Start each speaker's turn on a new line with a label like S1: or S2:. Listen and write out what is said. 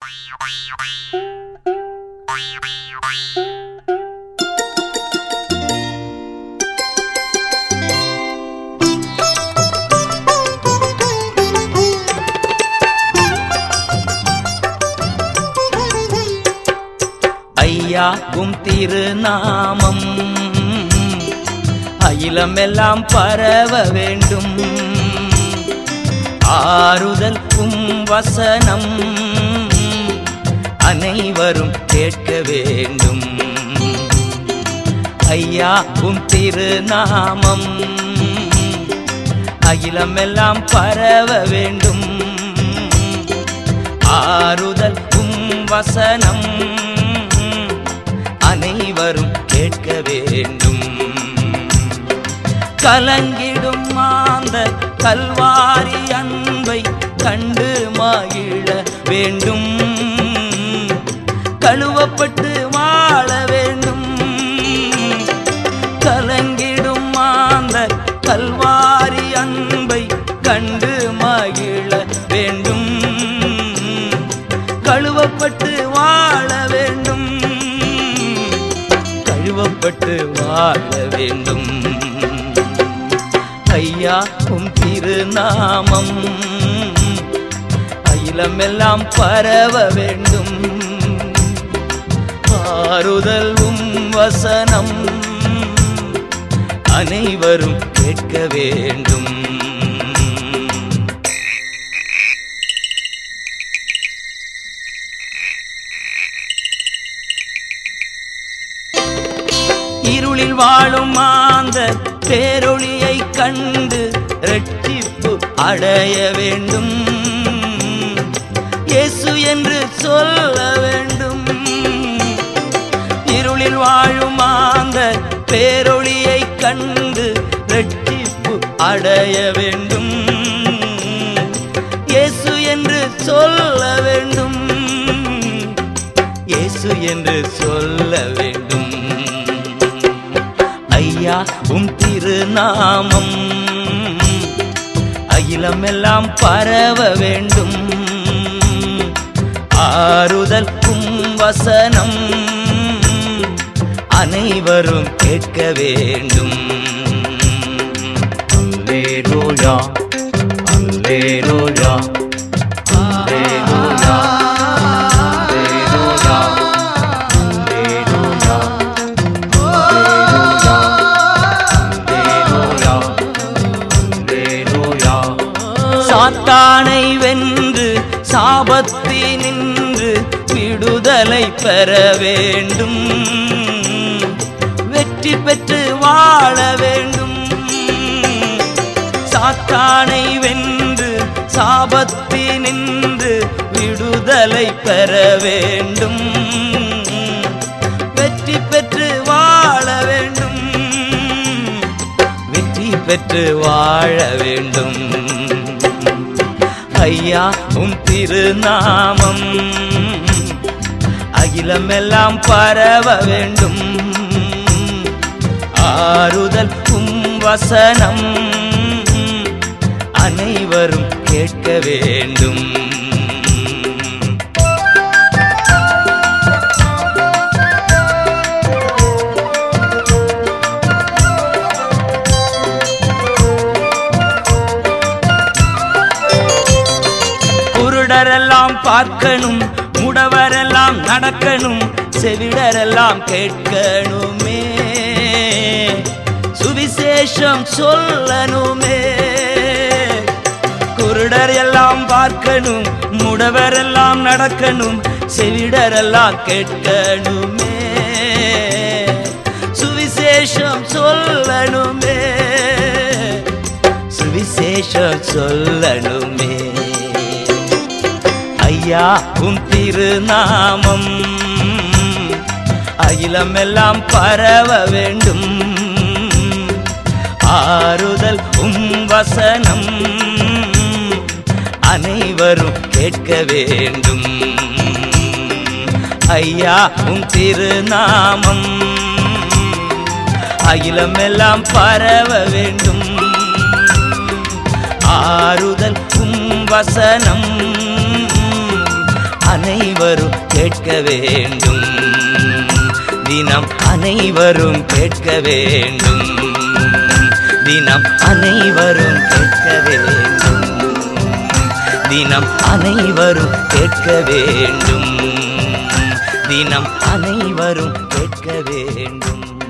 S1: ஐயா உம் திருநாமம் அகிலமெல்லாம் பரவ வேண்டும் ஆறுதல் உம் வசனம் அனைவரும் கேட்க வேண்டும் ஐயா உம் திருநாமம் அகிலமெல்லாம் பரவ வேண்டும் ஆறுதல் உம் வசனம் அனைவரும் கேட்க வேண்டும் கலங்கிடும் மாந்த கல்வாரி அன்பை கண்டு மகிழ வேண்டும் கழுவப்பட்டு வாழ வேண்டும் கலங்கிடும் மாந்த கல்வாரி அன்பை கண்டு மகிழ வேண்டும் கழுவப்பட்டு வாழ வேண்டும் கழுவப்பட்டு வாழ வேண்டும் ஐயா உம் திருநாமம் அகிலமெல்லாம் பரவ வேண்டும் ஆறுதல் உம் வசனம் அனைவரும் கேட்க வேண்டும் இருளில் வாழும் மாந்த பேரொளியை கண்டு ரட்சிப்பு அடைய வேண்டும் இயேசு என்று சொல்ல வேண்டும் இருளில் வாழும் மாந்த பேரொளியை கண்டு ரட்சிப்பு அடைய வேண்டும் இயேசு என்று சொல்ல வேண்டும் இயேசு என்று சொல்ல வேண்டும் ஐயா உம் திருநாமம் அகிலமெல்லாம் பரவ வேண்டும் ஆறுதல் உம் வசனம் அனைவரும் கேட்க வேண்டும் அல்லேலூயா அல்லேலூயா அல்லேலூயா அல்லேலூயா அல்லேலூயா சாத்தானை வென்று சாபத்தி நின்று விடுதலை பெற வேண்டும் வெற்றி பெற்று வாழ வேண்டும் சாத்தானை வென்று சாபத்தி நின்று விடுதலை பெற வேண்டும் வெற்றி பெற்று வாழ வேண்டும் வெற்றி பெற்று வாழ வேண்டும் ஐயா உம் திருநாமம் அகிலமெல்லாம் பரவ வேண்டும் ஆறுதல் உம் வசனம் அனைவரும் கேட்க வேண்டும் குருடரெல்லாம் பார்க்கணும் முடவரெல்லாம் நடக்கணும் செவிடரெல்லாம் கேட்கணுமே சுவிசேஷம் சொல்லணுமே குருடர் எல்லாம் பார்க்கணும் முடவரெல்லாம் நடக்கணும் செவிடரெல்லாம் கேட்கணுமே சுவிசேஷம் சொல்லணுமே சுவிசேஷம் சொல்லணுமே ஐயா உம் திருநாமம் அகிலமெல்லாம் பரவ வேண்டும் ஆறுதல் உம் வசனம் அனைவரும் கேட்க வேண்டும் ஐயா உம் திருநாமம் அகிலமெல்லாம் பரவ வேண்டும் ஆறுதல் உம் வசனம் அனைவரும் கேட்க வேண்டும் தினம் அனைவரும் கேட்க வேண்டும் தினம் அனைவரும் கேட்க வேண்டும் தினம் அனைவரும் கேட்க வேண்டும் தினம் அனைவரும் கேட்க வேண்டும்